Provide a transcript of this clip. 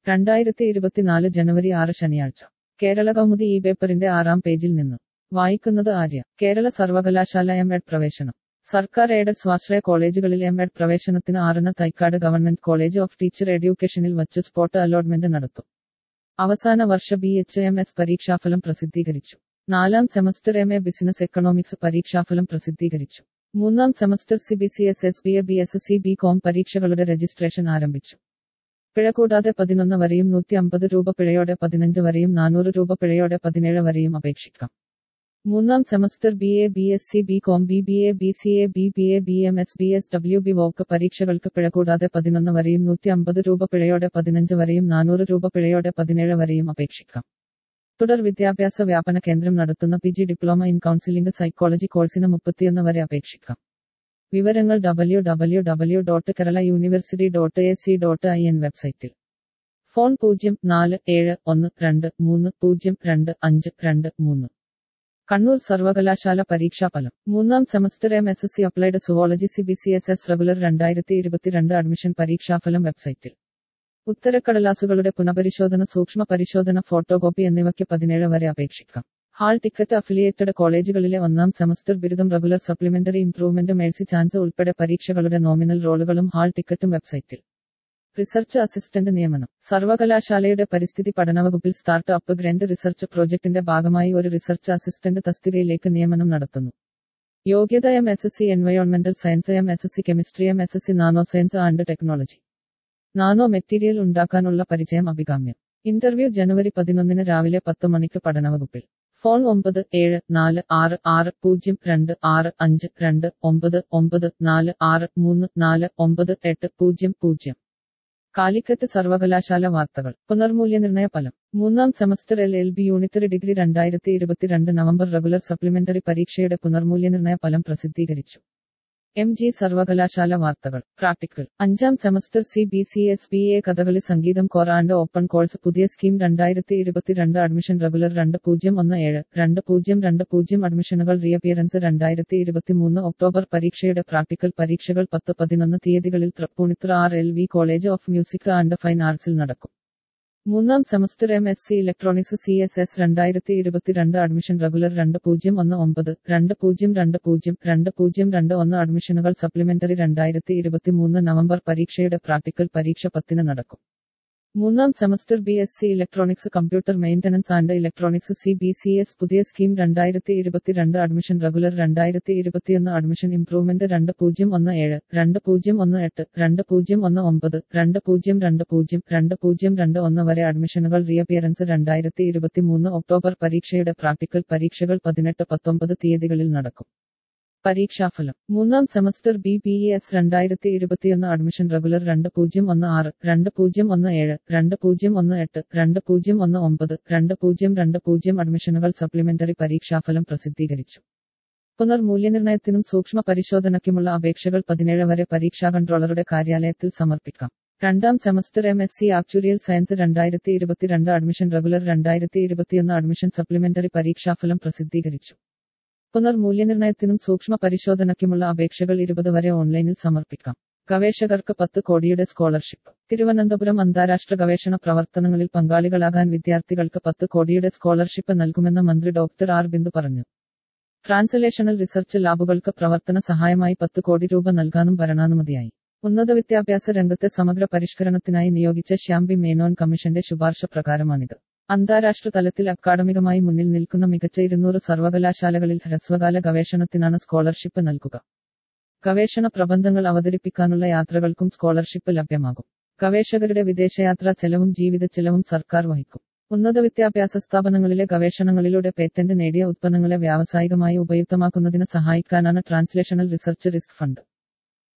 രണ്ടായിരത്തി ഇരുപത്തിനാല് ജനുവരി ആറ് ശനിയാഴ്ച കേരള കൗമുദി ഈ പേപ്പറിന്റെ ആറാം പേജിൽ നിന്ന് വായിക്കുന്നത് ആര്യ കേരള സർവകലാശാല എം എഡ് പ്രവേശനം സർക്കാർ എയ്ഡഡ് സ്വാശ്രയ കോളേജുകളിൽ എം എഡ് പ്രവേശനത്തിന് ആറിന് Thycaud government college of teacher എഡ്യൂക്കേഷനിൽ വച്ച് സ്പോട്ട് അലോട്ട്മെന്റ് നടത്തും അവസാന വർഷ ബി എച്ച് എം എസ് പരീക്ഷാഫലം പ്രസിദ്ധീകരിച്ചു നാലാം semester M A business economics പരീക്ഷാഫലം പ്രസിദ്ധീകരിച്ചു മൂന്നാം semester C B C S S B A B S C B com പരീക്ഷകളുടെ രജിസ്ട്രേഷൻ ആരംഭിച്ചു പിഴ കൂടാതെ പതിനൊന്ന് വരെയും നൂറ്റി അമ്പത് രൂപ പിഴയോടെ പതിനഞ്ച് വരെയും നാനൂറ് രൂപ പിഴയോടെ പതിനേഴ് വരെയും അപേക്ഷിക്കാം മൂന്നാം semester B A B S C B com B B A B C A B B A B M S B S W B voc പരീക്ഷകൾക്ക് പിഴ കൂടാതെ പതിനൊന്ന് വരെയും നൂറ്റി അമ്പത് രൂപ പിഴയോടെ പതിനഞ്ച് വരെയും നാനൂറ് രൂപ പിഴയോടെ പതിനേഴ് വരെയും അപേക്ഷിക്കാം തുടർ വിദ്യാഭ്യാസ വ്യാപന കേന്ദ്രം നടത്തുന്ന P G diploma in counselling psychology കോഴ്സിന് മുപ്പത്തിയൊന്ന് വരെ അപേക്ഷിക്കാം വിവരങ്ങൾ W W W dot Kerala university dot A C dot I N വെബ്സൈറ്റിൽ ഫോൺ പൂജ്യം നാല് ഏഴ് ഒന്ന് രണ്ട് മൂന്ന് പൂജ്യം രണ്ട് അഞ്ച് രണ്ട് മൂന്ന് കണ്ണൂർ സർവകലാശാല പരീക്ഷാഫലം മൂന്നാം semester M S C applied zoology C B C S S regular രണ്ടായിരത്തി ഇരുപത്തിരണ്ട് അഡ്മിഷൻ പരീക്ഷാഫലം വെബ്സൈറ്റിൽ ഉത്തരക്കടലാസുകളുടെ പുനഃപരിശോധന സൂക്ഷ്മ പരിശോധന ഫോട്ടോകോപ്പി എന്നിവയ്ക്ക് പതിനേഴ് വരെ അപേക്ഷിക്കാം ഹാൾ ടിക്കറ്റ് അഫിലിയേറ്റഡ് കോളേജുകളിലെ ഒന്നാം സെമസ്റ്റർ ബിരുദം regular supplementary improvement mercy chance ഉൾപ്പെടെ പരീക്ഷകളുടെ നോമിനൽ റോളുകളും ഹാൾ ടിക്കറ്റും വെബ്സൈറ്റിൽ റിസർച്ച് അസിസ്റ്റന്റ് നിയമനം സർവകലാശാലയുടെ പരിസ്ഥിതി പഠന വകുപ്പിൽ സ്റ്റാർട്ട് അപ്പ് ഗ്രന്റ് റിസർച്ച് പ്രോജക്ടിന്റെ ഭാഗമായി ഒരു റിസർച്ച് അസിസ്റ്റന്റ് തസ്തികയിലേക്ക് നിയമനം നടത്തുന്നു യോഗ്യത എം എസ് സി എൻവയോൺമെന്റൽ science M S C chemistry M S C nano science and technology nano material ഉണ്ടാക്കാനുള്ള പരിചയം അഭികാമ്യം ഇന്റർവ്യൂ ജനുവരി പതിനൊന്നിന് രാവിലെ പത്ത് മണിക്ക് പഠനവകുപ്പിൽ ഫോൺ ഒമ്പത് ഏഴ് നാല് ആറ് ആറ് പൂജ്യം രണ്ട് ആറ് അഞ്ച് രണ്ട് ഒമ്പത് ഒമ്പത് നാല് ആറ് മൂന്ന് നാല് ഒമ്പത് എട്ട് പൂജ്യം പൂജ്യം കാലിക്കറ്റ് സർവകലാശാല വാർത്തകൾ പുനർമൂല്യനിർണയ ഫലം മൂന്നാം semester L L B unitary degree രണ്ടായിരത്തി ഇരുപത്തിരണ്ട് നവംബർ റെഗുലർ സപ്ലിമെന്ററി പരീക്ഷയുടെ പുനർമൂല്യനിർണയ ഫലം പ്രസിദ്ധീകരിച്ചു എം ജി സർവകലാശാല വാർത്തകൾ പ്രാക്ടിക്കൽ അഞ്ചാം semester C B C S B A Kathakali സംഗീതം കോർ ആൻഡ് ഓപ്പൺ കോഴ്സ് പുതിയ സ്കീം രണ്ടായിരത്തി ഇരുപത്തിരണ്ട് അഡ്മിഷൻ റെഗുലർ രണ്ട് പൂജ്യം ഒന്ന് ഏഴ് രണ്ട് പൂജ്യം രണ്ട് പൂജ്യം അഡ്മിഷനുകൾ റീഅപ്പിയറൻസ് രണ്ടായിരത്തി ഇരുപത്തിമൂന്ന് ഒക്ടോബർ പരീക്ഷയുടെ പ്രാക്ടിക്കൽ പരീക്ഷകൾ പത്ത് പതിനൊന്ന് തീയതികളിൽ Thrippunithura R L V college of music and fine ആർട്സിൽ നടക്കും മൂന്നാം semester M S C electronics C S S രണ്ടായിരത്തി ഇരുപത്തിരണ്ട് അഡ്മിഷൻ റെഗുലർ രണ്ട് പൂജ്യം ഒന്ന് ഒമ്പത് രണ്ട് പൂജ്യം രണ്ട് പൂജ്യം രണ്ട് പൂജ്യം രണ്ട് ഒന്ന് അഡ്മിഷനുകൾ സപ്ലിമെന്ററി രണ്ടായിരത്തി ഇരുപത്തിമൂന്ന് നവംബർ പരീക്ഷയുടെ പ്രാക്ടിക്കൽ പരീക്ഷ പത്തിന് നടക്കും മൂന്നാം semester B S C electronics computer maintenance and electronics C B C S പുതിയ സ്കീം രണ്ടായിരത്തി ഇരുപത്തിരണ്ട് അഡ്മിഷൻ റെഗുലർ രണ്ടായിരത്തി ഇരുപത്തിയൊന്ന് അഡ്മിഷൻ ഇംപ്രൂവ്മെന്റ് രണ്ട് പൂജ്യം ഒന്ന് ഏഴ് രണ്ട് പൂജ്യം ഒന്ന് എട്ട് രണ്ട് പൂജ്യം ഒന്ന് ഒമ്പത് രണ്ട് പൂജ്യം രണ്ട് പൂജ്യം രണ്ട് പൂജ്യം രണ്ട് ഒന്ന് വരെ അഡ്മിഷനുകൾ റീഅപ്പിയറൻസ് രണ്ടായിരത്തി ഇരുപത്തിമൂന്ന് ഒക്ടോബർ പരീക്ഷയുടെ പ്രാക്ടിക്കൽ പരീക്ഷകൾ പതിനെട്ട് പത്തൊമ്പത് തീയതികളിൽ നടക്കും പരീക്ഷാഫലം മൂന്നാം സെമസ്റ്റർ ബി ബി എസ് രണ്ടായിരത്തി ഇരുപത്തിയൊന്ന് അഡ്മിഷൻ റെഗുലർ രണ്ട് പൂജ്യം ഒന്ന് ആറ് രണ്ട് പൂജ്യം ഒന്ന് ഏഴ് രണ്ട് പൂജ്യം ഒന്ന് എട്ട് രണ്ട് പൂജ്യം ഒന്ന് ഒമ്പത് രണ്ട് പൂജ്യം രണ്ട് പൂജ്യം അഡ്മിഷനുകൾ സപ്ലിമെന്ററി പരീക്ഷാഫലം പ്രസിദ്ധീകരിച്ചു പുനർമൂല്യനിർണയത്തിനും സൂക്ഷ്മ പരിശോധനയ്ക്കുമുള്ള അപേക്ഷകൾ പതിനേഴ് വരെ പരീക്ഷാ കൺട്രോളറുടെ കാര്യാലയത്തിൽ സമർപ്പിക്കാം രണ്ടാം semester M S C actuarial science രണ്ടായിരത്തി ഇരുപത്തിരണ്ട് അഡ്മിഷൻ റെഗുലർ രണ്ടായിരത്തി ഇരുപത്തിയൊന്ന് അഡ്മിഷൻ സപ്ലിമെന്ററി പരീക്ഷാഫലം പ്രസിദ്ധീകരിച്ചു പുനർമൂല്യനിർണയത്തിനും സൂക്ഷ്മ പരിശോധനയ്ക്കുമുള്ള അപേക്ഷകൾ ഇരുപത് വരെ ഓൺലൈനിൽ സമർപ്പിക്കാം ഗവേഷകർക്ക് പത്ത് കോടിയുടെ സ്കോളർഷിപ്പ് തിരുവനന്തപുരം അന്താരാഷ്ട്ര ഗവേഷണ പ്രവർത്തനങ്ങളിൽ പങ്കാളികളാകാൻ വിദ്യാർത്ഥികൾക്ക് പത്ത് കോടിയുടെ സ്കോളർഷിപ്പ് നൽകുമെന്ന് മന്ത്രി ഡോക്ടർ ആർ ബിന്ദു പറഞ്ഞു ട്രാൻസ്ലേഷണൽ റിസർച്ച് ലാബുകൾക്ക് പ്രവർത്തന സഹായമായി പത്ത് കോടി രൂപ നൽകാനും ഭരണാനുമതിയായി ഉന്നത വിദ്യാഭ്യാസ രംഗത്തെ സമഗ്ര പരിഷ്കരണത്തിനായി നിയോഗിച്ച ശ്യാംബി മേനോൻ കമ്മീഷന്റെ ശുപാർശ പ്രകാരമാണിത് അന്താരാഷ്ട്ര തലത്തിൽ അക്കാഡമികമായി മുന്നിൽ നിൽക്കുന്ന മികച്ച ഇരുന്നൂറ് സർവകലാശാലകളിൽ ഹ്രസ്വകാല ഗവേഷണത്തിനാണ് സ്കോളർഷിപ്പ് നൽകുക ഗവേഷണ പ്രബന്ധങ്ങൾ അവതരിപ്പിക്കാനുള്ള യാത്രകൾക്കും സ്കോളർഷിപ്പ് ലഭ്യമാകും ഗവേഷകരുടെ വിദേശയാത്രാ ചെലവും ജീവിത ചെലവും സർക്കാർ വഹിക്കും ഉന്നത വിദ്യാഭ്യാസ സ്ഥാപനങ്ങളിലെ ഗവേഷണങ്ങളിലൂടെ പേറ്റന്റ് നേടിയ ഉത്പന്നങ്ങളെ വ്യാവസായികമായി ഉപയുക്തമാക്കുന്നതിന് സഹായിക്കാനാണ് ട്രാൻസ്ലേഷണൽ റിസർച്ച് റിസ്ക് ഫണ്ട്